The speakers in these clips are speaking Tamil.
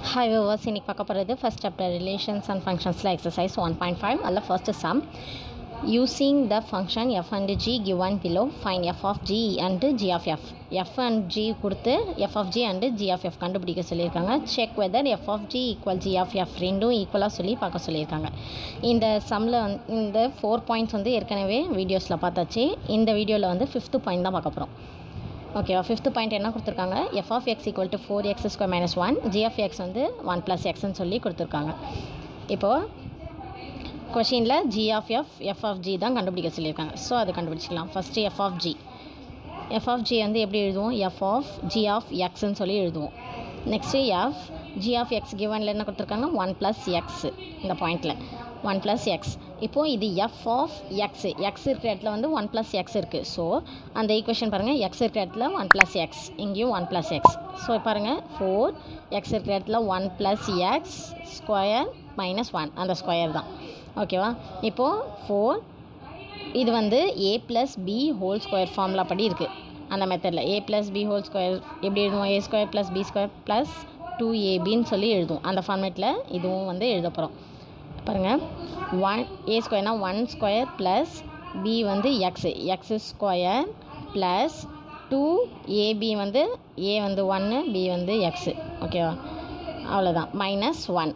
ஹாய் விவர்ஸ் இன்னைக்கு பார்க்க போகிறது ஃபர்ஸ்ட் சாப்டர் ரிலேஷன்ஸ் அண்ட் ஃபங்க்ஷன்ஸில் எக்ஸசைஸ் ஒன் பாயிண்ட் ஃபைவ் அதில் first sum using the function f and g given below find f of g and g of f f and g கொடுத்து f of g and g of f கண்டுபிடிக்க சொல்லியிருக்காங்க check whether f of g equal g of f ரெண்டும் ஈக்குவலாக சொல்லி பார்க்க சொல்லியிருக்காங்க இந்த சம்மில் வந்து இந்த ஃபோர் பாயிண்ட்ஸ் வந்து ஏற்கனவே வீடியோஸில் பார்த்தாச்சு இந்த வீடியோவில் வந்து ஃபிஃப்த்து பாயிண்ட் தான் பார்க்க போகிறோம் ஓகேவா ஃபிஃப்த்து பாயிண்ட் என்ன கொடுத்துருக்காங்க f of x equal to four x square minus one g of x வந்து ஒன் ப்ளஸ் எக்ஸ்ன்னு சொல்லி கொடுத்துருக்காங்க இப்போது கொஷினில் g of f f of g தான் கண்டுபிடிக்க சொல்லியிருக்காங்க ஸோ அதை கண்டுபிடிச்சிக்கலாம் first f of g f of g வந்து எப்படி எழுதுவோம் எஃப் ஆஃப் ஜி ஆஃப் எக்ஸ்ன்னு சொல்லி எழுதுவோம் next f g of x கிவனில் என்ன கொடுத்துருக்காங்க ஒன் ப்ளஸ் எக்ஸ் இந்த பாயிண்டில் ஒன் ப்ளஸ் எக்ஸ் இப்போது இது எஃப் ஆஃப் எக்ஸ் எக்ஸ் இருக்கிற இடத்துல வந்து ஒன் ப்ளஸ் எக்ஸ் இருக்குது ஸோ அந்த ஈக்குவேஷன் பாருங்கள் எக்ஸ் இருக்கிற இடத்துல ஒன் ப்ளஸ் எக்ஸ் இங்கேயும் ஒன் ப்ளஸ் எக்ஸ் ஸோ பாருங்கள் ஃபோர் எக்ஸ் இருக்கிற இடத்துல one plus x square minus one அந்த ஸ்கொயர் தான் ஓகேவா இப்போது ஃபோர் இது வந்து a plus b whole square formula படி இருக்குது அந்த மெத்தடில் a plus b whole square எப்படி எழுதுவோம் a square plus b square plus two ஏபின்னு சொல்லி எழுதுவோம் அந்த ஃபார்மேட்டில் இதுவும் வந்து எழுத போகிறோம் பாருங்கள் ஒன் ஏ ஸ்கொயர்னா ஒன் ஸ்கொயர் ப்ளஸ் பி வந்து x x square plus two a b வந்து ஏ வந்து ஒன்று பி வந்து எக்ஸு ஓகேவா அவ்வளோதான் மைனஸ் ஒன்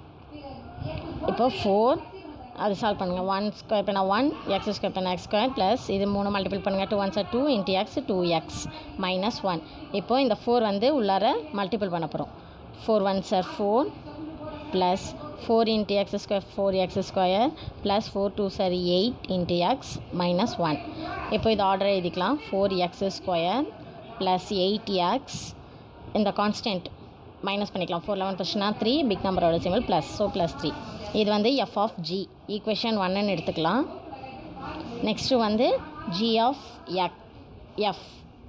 இப்போ ஃபோர் அது சால்வ் பண்ணுங்கள் ஒன் ஸ்கொயர் பண்ணால் ஒன் எக்ஸ் ஸ்கொயர் பண்ணால் எக்ஸ் ஸ்கொயர் ப்ளஸ் இது மூணு மல்டிபிள் பண்ணுங்கள் two one are two into x two x minus one இப்போது இந்த ஃபோர் வந்து உள்ளார மல்டிபிள் பண்ண போகிறோம் four one sir four plus four into x square four x square plus four two are eight into x minus one இப்போ இது ஆர்டர் எழுதிக்கலாம் four x square plus eight x இந்த கான்ஸ்டன்ட் மைனஸ் பண்ணிக்கலாம் ஃபோர் லெவன் ஃபஸ்ட்னா த்ரீ பிக் நம்பரோட simple plus so plus three இது வந்து எஃப் ஆஃப் ஜி ஈக்குவேஷன் ஒன்னு எடுத்துக்கலாம் நெக்ஸ்ட்டு வந்து g of x f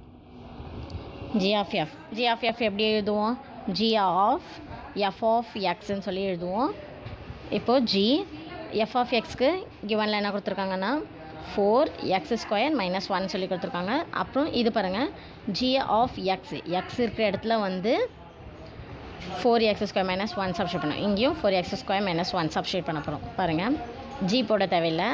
g of f g of f எப்படி எழுதுவோம் ஜி ஆஃப் எஃப் ஆஃப் எக்ஸ்ன்னு சொல்லி எழுதுவோம் இப்போது ஜி எஃப் ஆஃப் எக்ஸ்க்கு கிவனில் என்ன கொடுத்துருக்காங்கன்னா four x square minus one சொல்லி கொடுத்துருக்காங்க அப்புறம் இது பாருங்கள் ஜி ஆஃப் எக்ஸ் எக்ஸ் இருக்கிற இடத்துல வந்து four x square minus one substitute பண்ணோம் இங்கேயும் four x square minus one substitute பண்ண போகிறோம் பாருங்கள் ஜி போட தேவையில்லை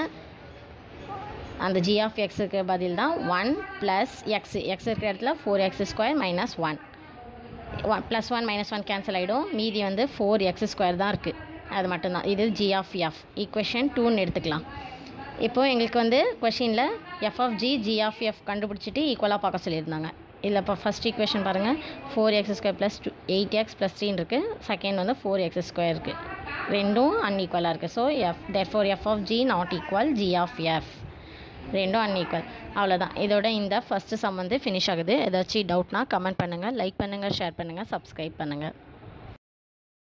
அந்த ஜி ஆஃப் எக்ஸுக்கு பதில் தான் ஒன் ப்ளஸ் எக்ஸ் எக்ஸ் இருக்கிற இடத்துல four x square minus one one plus one minus one cancel ஆகிடும் மீதி வந்து ஃபோர் எக்ஸ் ஸ்கொயர் தான் இருக்குது அது மட்டும்தான் இது ஜி ஆஃப் எஃப் ஈக்குவேஷன் டூன்னு எடுத்துக்கலாம் இப்போது எங்களுக்கு வந்து கொஷினில் f of g g of f கண்டுபிடிச்சிட்டு ஈக்குவலாக பார்க்க சொல்லியிருந்தாங்க இதில் இப்போ ஃபஸ்ட் ஈக்குவேஷன் பாருங்கள் four x square plus two eight x plus த்ரீன்னு இருக்குது செகண்ட் வந்து ஃபோர் எக்ஸ் ஸ்கொயர் இருக்குது ரெண்டும் அன்ஈக்குவலாக இருக்குது so f therefore f of g not equal g of f ரெண்டும் அன்ஈக்குவல் அவ்வளோதான் இதோட இந்த ஃபஸ்ட்டு சம் வந்து ஃபினிஷ் ஆகுது ஏதாச்சும் டவுட்னா கமெண்ட் பண்ணுங்கள் லைக் பண்ணுங்கள் ஷேர் பண்ணுங்கள் சப்ஸ்கிரைப் பண்ணுங்கள்